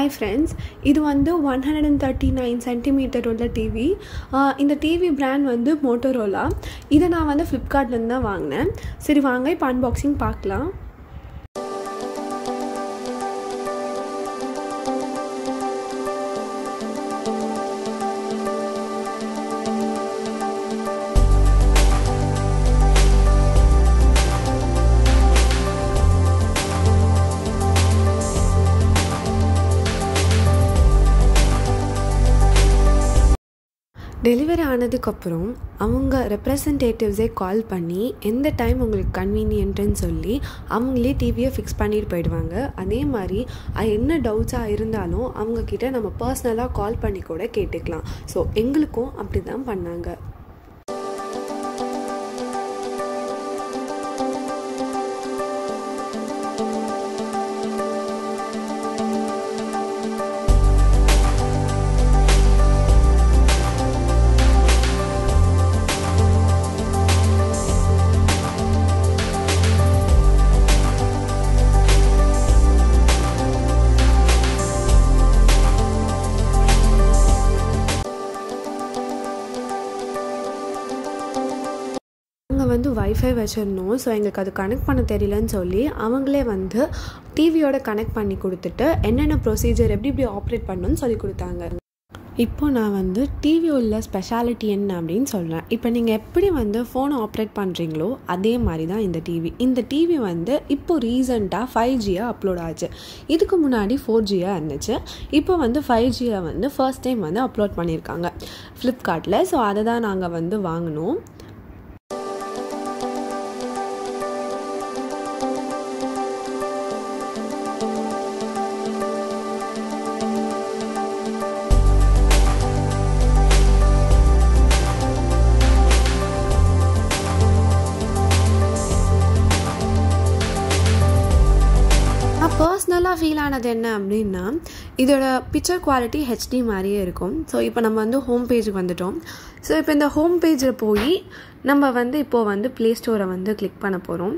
hi friends இது வந்து one hundred and thirty nine centimetre உள்ள டிவி இந்த டிவி பிராண்ட் வந்து மோட்டோரோலா இதை நான் வந்து ஃப்ளிப்கார்ட்லேருந்து தான் வாங்கினேன் சரி வாங்க இப்போ அன்பாக்சிங் பார்க்கலாம் டெலிவரி ஆனதுக்கப்புறம் அவங்க ரெப்ரசன்டேட்டிவ்ஸே கால் பண்ணி எந்த டைம் உங்களுக்கு கன்வீனியன்ட்டுன்னு சொல்லி அவங்களே டிவியை ஃபிக்ஸ் பண்ணிட்டு போயிடுவாங்க அதே மாதிரி என்ன டவுட்ஸாக இருந்தாலும் அவங்கக்கிட்ட நம்ம பர்சனலாக கால் பண்ணி கூட கேட்டுக்கலாம் ஸோ எங்களுக்கும் அப்படி தான் பண்ணாங்க நாங்கள் வந்து வைஃபை வச்சுருந்தோம் ஸோ எங்களுக்கு அது கனெக்ட் பண்ண தெரியலன்னு சொல்லி அவங்களே வந்து டிவியோட கனெக்ட் பண்ணி கொடுத்துட்டு என்னென்ன ப்ரொசீஜர் எப்படி எப்படி ஆப்ரேட் பண்ணணும்னு சொல்லி கொடுத்தாங்க இப்போ நான் வந்து டிவி உள்ள ஸ்பெஷாலிட்டி என்ன அப்படின்னு சொல்கிறேன் இப்போ நீங்கள் எப்படி வந்து ஃபோனை ஆப்ரேட் பண்ணுறீங்களோ அதே மாதிரி தான் இந்த டிவி இந்த டிவி வந்து இப்போ ரீசண்டாக ஃபைவ் ஜியாக அப்லோட் ஆச்சு இதுக்கு முன்னாடி ஃபோர் ஜியாக இருந்துச்சு இப்போ வந்து ஃபைவ் ஜியை வந்து ஃபர்ஸ்ட் டைம் வந்து அப்லோட் பண்ணியிருக்காங்க ஃப்ளிப்கார்ட்டில் ஸோ அதை தான் நாங்கள் வந்து வாங்கினோம் நான் பர்சனலாக ஃபீல் ஆனது என்ன அப்படின்னா இதோட பிக்சர் குவாலிட்டி ஹெச்டி மாதிரியே இருக்கும் ஸோ இப்போ நம்ம வந்து ஹோம் பேஜுக்கு வந்துட்டோம் ஸோ இப்போ இந்த ஹோம் பேஜில் போய் நம்ம வந்து இப்போது வந்து ப்ளே ஸ்டோரை வந்து கிளிக் பண்ண போகிறோம்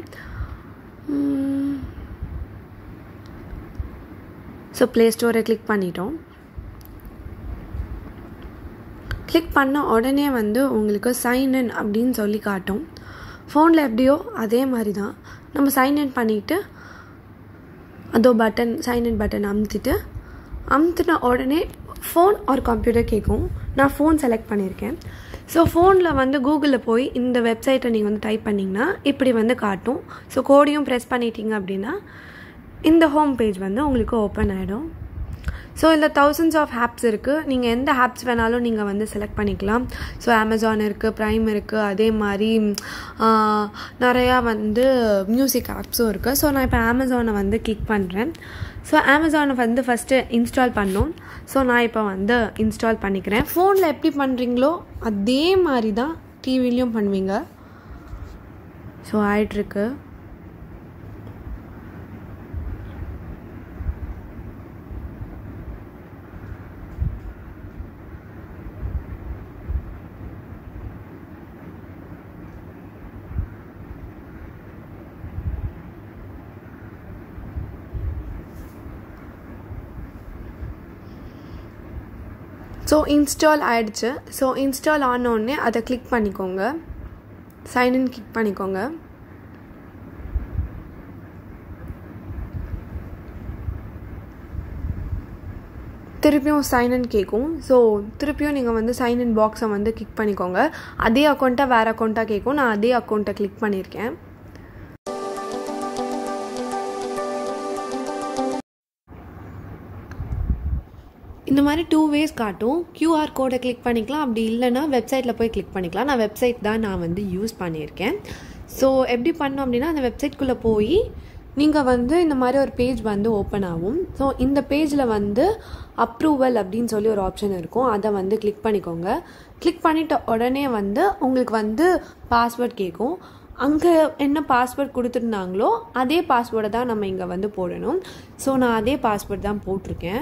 ஸோ ப்ளே ஸ்டோரை கிளிக் பண்ணிட்டோம் கிளிக் பண்ண உடனே வந்து உங்களுக்கு சைன் இன் அப்படின்னு சொல்லி காட்டும் ஃபோனில் எப்படியோ அதே மாதிரி தான் நம்ம சைன் இன் பண்ணிவிட்டு அதோ பட்டன் சைன் இன் பட்டன் அமுத்திட்டு அமுத்தின உடனே ஃபோன் ஒரு கம்ப்யூட்டர் கேட்கும் நான் ஃபோன் செலக்ட் பண்ணியிருக்கேன் ஸோ ஃபோனில் வந்து கூகுளில் போய் இந்த வெப்சைட்டை நீங்கள் வந்து டைப் பண்ணிங்கன்னா இப்படி வந்து காட்டும் ஸோ கோடையும் ப்ரெஸ் பண்ணிட்டீங்க அப்படின்னா இந்த ஹோம் பேஜ் வந்து உங்களுக்கு ஓப்பன் ஆகிடும் ஸோ இதில் தௌசண்ட்ஸ் ஆஃப் ஆப்ஸ் இருக்குது நீங்கள் எந்த ஆப்ஸ் வேணாலும் நீங்கள் வந்து செலக்ட் பண்ணிக்கலாம் ஸோ அமேசான் இருக்குது ப்ரைம் இருக்குது அதே மாதிரி நிறையா வந்து மியூசிக் ஆப்ஸும் இருக்குது ஸோ நான் இப்போ அமேசானை வந்து கிளிக் பண்ணுறேன் ஸோ அமேசானை வந்து ஃபஸ்ட்டு இன்ஸ்டால் பண்ணோம் ஸோ நான் இப்போ வந்து இன்ஸ்டால் பண்ணிக்கிறேன் ஃபோனில் எப்படி பண்ணுறீங்களோ அதே மாதிரி தான் டிவிலையும் பண்ணுவீங்க ஸோ ஆயிட்டுருக்கு ஸோ இன்ஸ்டால் ஆகிடுச்சு ஸோ இன்ஸ்டால் ஆனோடனே அதை கிளிக் பண்ணிக்கோங்க சைன்இன் கிளிக் பண்ணிக்கோங்க திருப்பியும் சைன்இன் கேட்கும் ஸோ திருப்பியும் நீங்கள் வந்து சைன்இன் பாக்ஸை வந்து கிளிக் பண்ணிக்கோங்க அதே அக்கௌண்ட்டாக வேறு அக்கௌண்ட்டாக கேட்கும் நான் அதே அக்கௌண்ட்டை கிளிக் பண்ணியிருக்கேன் இந்த மாதிரி டூ வேஸ் காட்டும் கியூஆர் கோடை கிளிக் பண்ணிக்கலாம் அப்படி இல்லைன்னா வெப்சைட்டில் போய் கிளிக் பண்ணிக்கலாம் நான் வெப்சைட் தான் நான் வந்து யூஸ் பண்ணியிருக்கேன் ஸோ எப்படி பண்ணோம் அப்படின்னா அந்த வெப்சைட்குள்ளே போய் நீங்கள் வந்து இந்த மாதிரி ஒரு பேஜ் வந்து ஓப்பன் ஆகும் ஸோ இந்த பேஜில் வந்து அப்ரூவல் அப்படின்னு சொல்லி ஒரு ஆப்ஷன் இருக்கும் அதை வந்து கிளிக் பண்ணிக்கோங்க கிளிக் பண்ணிட்ட உடனே வந்து உங்களுக்கு வந்து பாஸ்வேர்ட் கேட்கும் அங்கே என்ன பாஸ்வேர்ட் கொடுத்துருந்தாங்களோ அதே பாஸ்வேர்டை தான் நம்ம இங்கே வந்து போடணும் ஸோ நான் அதே பாஸ்வேர்ட் தான் போட்டிருக்கேன்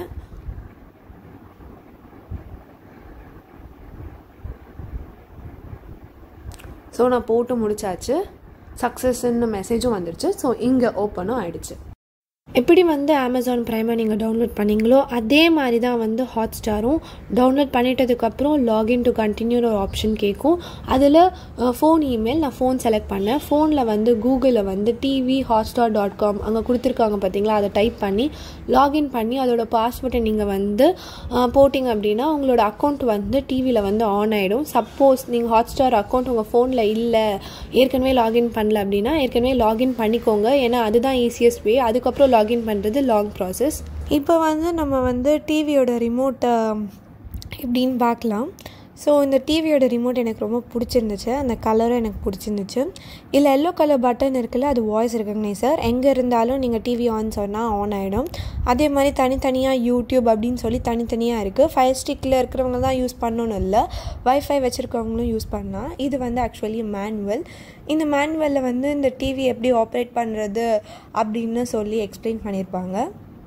ஸோ நான் போட்டு முடிச்சாச்சு சக்ஸஸ்ன்னு மெசேஜும் வந்துடுச்சு ஸோ இங்கே ஓப்பனும் ஆயிடுச்சு எப்படி வந்து அமேசான் ப்ரைமை நீங்கள் டவுன்லோட் பண்ணீங்களோ அதே மாதிரி தான் வந்து ஹாட் ஸ்டாரும் டவுன்லோட் பண்ணிட்டதுக்கப்புறம் லாகின் டு கண்டினியூர் ஒரு ஆப்ஷன் கேட்கும் அதில் ஃபோன் இமெயில் நான் ஃபோன் செலக்ட் பண்ணேன் ஃபோனில் வந்து கூகுளில் வந்து டிவி ஹாட்ஸ்டார் டாட் காம் அங்கே கொடுத்துருக்காங்க பார்த்தீங்களா அதை டைப் பண்ணி லாகின் பண்ணி அதோட பாஸ்வேர்டை நீங்கள் வந்து போட்டிங்க அப்படின்னா உங்களோட அக்கௌண்ட் வந்து டிவியில் வந்து ஆன் ஆகிடும் சப்போஸ் நீங்கள் ஹாட்ஸ்டார் அக்கௌண்ட் உங்கள் ஃபோனில் இல்லை ஏற்கனவே லாகின் பண்ணல அப்படின்னா ஏற்கனவே லாகின் பண்ணிக்கோங்க ஏன்னா அதுதான் ஈஸியஸ்ட் வே அதுக்கப்புறம் லாகின் பண்ணுறது லாங் ப்ராசஸ் இப்போ வந்து நம்ம வந்து டிவியோட ரிமோட்டை எப்படின்னு பார்க்கலாம் ஸோ இந்த டிவியோட ரிமோட் எனக்கு ரொம்ப பிடிச்சிருந்துச்சு அந்த கலரும் எனக்கு பிடிச்சிருந்துச்சு இல்லை எல்லோ கலர் பட்டன் இருக்குல்ல அது வாய்ஸ் ரெக்கக்னைசர் எங்கே இருந்தாலும் நீங்கள் டிவி ஆன் சொன்னால் ஆன் ஆகிடும் அதே மாதிரி தனித்தனியாக யூடியூப் அப்படின்னு சொல்லி தனித்தனியாக இருக்குது ஃபைவ் ஸ்டிக்கில் இருக்கிறவங்க தான் யூஸ் பண்ணணும் இல்லை வைஃபை வச்சுருக்கவங்களும் யூஸ் பண்ணலாம் இது வந்து ஆக்சுவலி மேனுவல் இந்த மேனுவலில் வந்து இந்த டிவி எப்படி ஆப்ரேட் பண்ணுறது அப்படின்னு சொல்லி எக்ஸ்பிளைன் பண்ணியிருப்பாங்க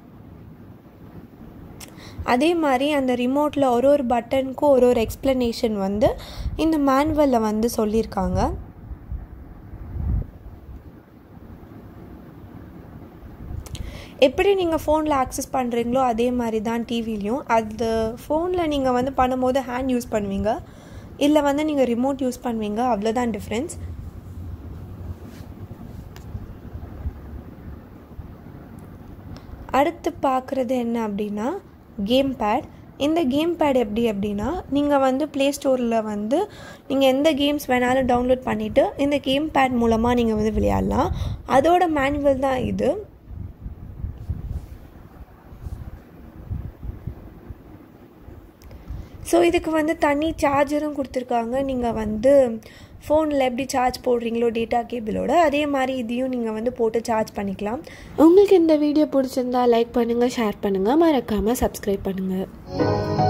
அதே மாதிரி அந்த ரிமோட்டில் ஒரு ஒரு பட்டனுக்கும் ஒரு ஒரு எக்ஸ்ப்ளனேஷன் வந்து இந்த மேனுவலில் வந்து சொல்லியிருக்காங்க எப்படி நீங்கள் ஃபோனில் ஆக்சஸ் பண்ணுறீங்களோ அதே மாதிரி தான் டிவிலையும் அது ஃபோனில் நீங்கள் வந்து பண்ணும்போது ஹேண்ட் யூஸ் பண்ணுவீங்க இல்லை வந்து நீங்கள் ரிமோட் யூஸ் பண்ணுவீங்க அவ்வளோதான் டிஃப்ரென்ஸ் அடுத்து பார்க்குறது என்ன அப்படின்னா கேம் பேட் இந்த கேம் பேட் எப்படி அப்படின்னா நீங்கள் வந்து ப்ளே ஸ்டோரில் வந்து நீங்கள் எந்த கேம்ஸ் வேணாலும் டவுன்லோட் பண்ணிவிட்டு இந்த கேம் பேட் மூலமாக நீங்கள் வந்து விளையாடலாம் அதோட மேனுவல் தான் இது ஸோ இதுக்கு வந்து தனி சார்ஜரும் கொடுத்துருக்காங்க நீங்கள் வந்து ஃபோனில் எப்படி சார்ஜ் போடுறீங்களோ டேட்டா கேபிளோட அதே மாதிரி இதையும் நீங்கள் வந்து போட்டு சார்ஜ் பண்ணிக்கலாம் உங்களுக்கு இந்த வீடியோ பிடிச்சிருந்தா லைக் பண்ணுங்கள் ஷேர் பண்ணுங்கள் மறக்காமல் சப்ஸ்கிரைப் பண்ணுங்கள்